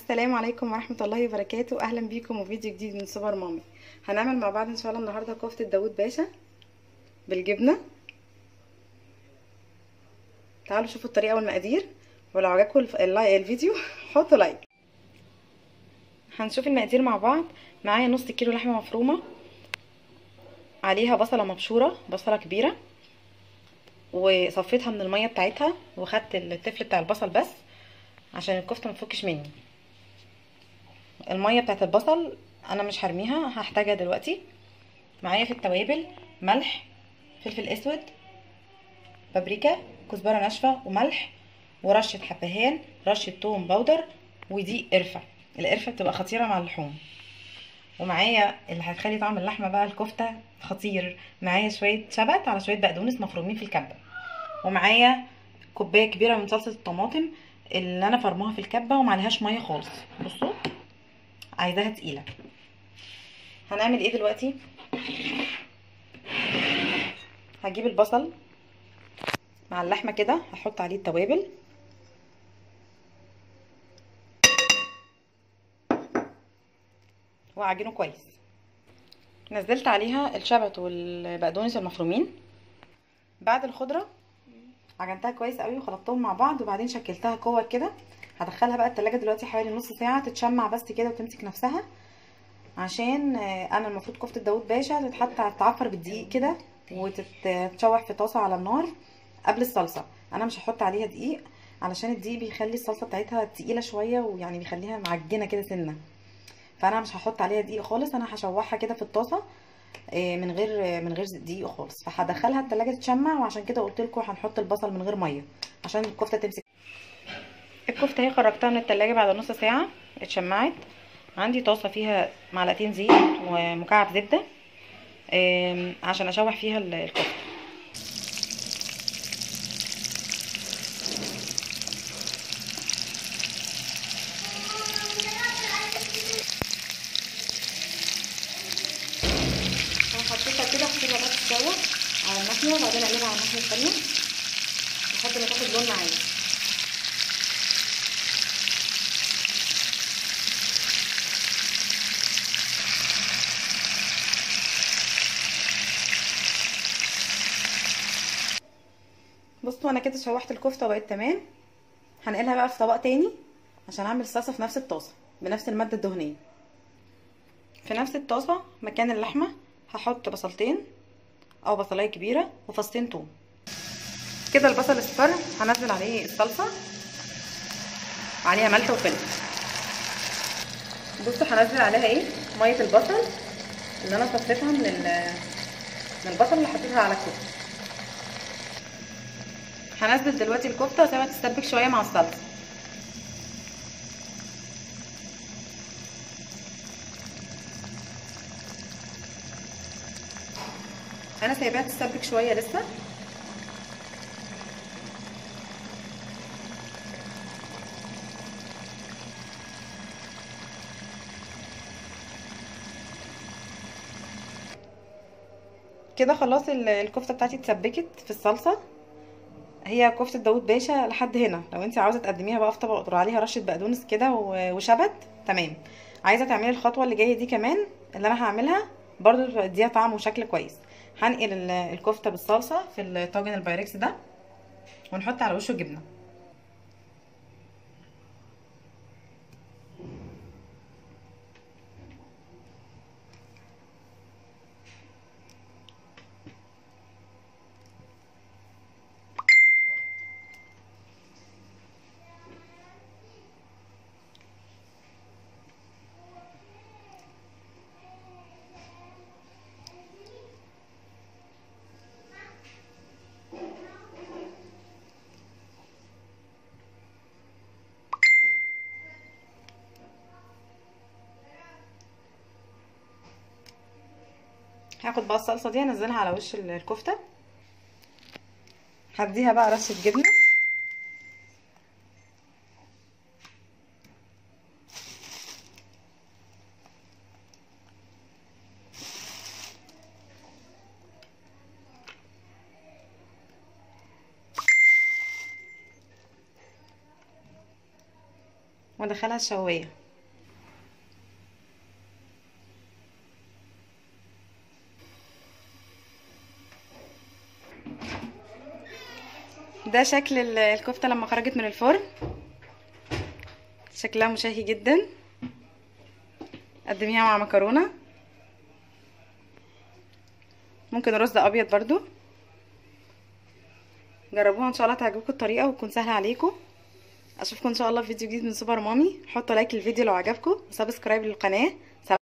السلام عليكم ورحمة الله وبركاته أهلا بيكم وفيديو جديد من سوبر مامي هنعمل مع بعض إن شاء الله النهاردة كفتة داوود باشا بالجبنة تعالوا شوفوا الطريقة والمقادير ولو عجبكم الف- اللاي- الفيديو حطوا لايك هنشوف المقادير مع بعض معايا نص كيلو لحمة مفرومة عليها بصلة مبشورة بصلة كبيرة وصفيتها من المية بتاعتها وخدت التفل بتاع البصل بس عشان الكفته ما تفكش مني الميه بتاعت البصل انا مش هرميها هحتاجها دلوقتي معايا في التوابل ملح فلفل اسود بابريكا كزبره ناشفه وملح ورشه حبهان رشه توم بودر ودي قرفه القرفه بتبقى خطيره مع اللحوم ومعايا اللي هتخلي طعم اللحمه بقى الكفته خطير معايا شويه شبت على شويه بقدونس مفرومين في الكبه ومعايا كوبايه كبيره من صلصه الطماطم اللي انا فرماها في الكبه ومعلهاش ميه خالص بصوا عايزاها تقيله هنعمل ايه دلوقتي هجيب البصل مع اللحمه كده هحط عليه التوابل واعجنه كويس نزلت عليها الشبت والبقدونس المفرومين بعد الخضره عجنتها كويس قوي وخلطتهم مع بعض وبعدين شكلتها كور كده هدخلها بقى التلاجة دلوقتي حوالي نص ساعة تتشمع بس كده وتمسك نفسها عشان انا المفروض كفتة داوود باشا تتحط تتعفر بالدقيق كده وتتشوح في طاسة على النار قبل الصلصة انا مش هحط عليها دقيق علشان الدقيق بيخلي الصلصة بتاعتها تقيلة شوية ويعني بيخليها معجنة كده سنة فانا مش هحط عليها دقيق خالص انا هشوحها كده في الطاسة من غير من غير دقيق خالص فهدخلها التلاجة تتشمع وعشان كده قلت لكم هنحط البصل من غير ميه عشان الكفته تمسك الكفته اهي خرجتها من التلاجة بعد نص ساعه اتشمعت عندي طاسه فيها معلقتين زيت ومكعب زبده عشان اشوح فيها الكفته حطيتها كده هسيبها بس تتشوح على الناحيه وبعدين اقلبها على الناحيه الثانيه لحد ما تاخد لون معايا بصوا انا كده شوحت الكفته وبقت تمام هنقلها بقى في طبق تاني عشان اعمل الصلصه في نفس الطاسه بنفس الماده الدهنيه في نفس الطاسه مكان اللحمه هحط بصلتين او بصلايه كبيره وفصين توم كده البصل اصفر هنزل عليه الصلصه عليها ملح وفلفل بصوا هنزل عليها ايه ميه البصل اللي انا صفيتها من من البصل اللي حطيتها على الكفته هنزل دلوقتي الكفته واسيبها تتسبك شويه مع الصلصه انا سايباها تتسبك شويه لسه كده خلاص الكفته بتاعتي اتسبكت في الصلصه هي كفته داوود باشا لحد هنا لو انت عاوزه تقدميها بقى في طبق وتقطعي عليها رشه بقدونس كده وشبت تمام عايزه تعملي الخطوه اللي جايه دي كمان اللي انا هعملها برضو تديها طعم وشكل كويس هنقل الكفته بالصلصه في الطاجن البايركس ده ونحط على وشه جبنه هاخد بقى الصلصه دي انزلها على وش الكفته هديها بقى رشه جبنه وادخلها الشوايه ده شكل ال- الكفته لما خرجت من الفرن شكلها مشهي جدا قدميها مع مكرونه ممكن رز ابيض برضو جربوها ان شاء الله تعجبكم الطريقه وتكون سهله عليكم اشوفكم ان شاء الله في فيديو جديد من سوبر مامي حطوا لايك للفيديو لو عجبكم وسبسكرايب للقناه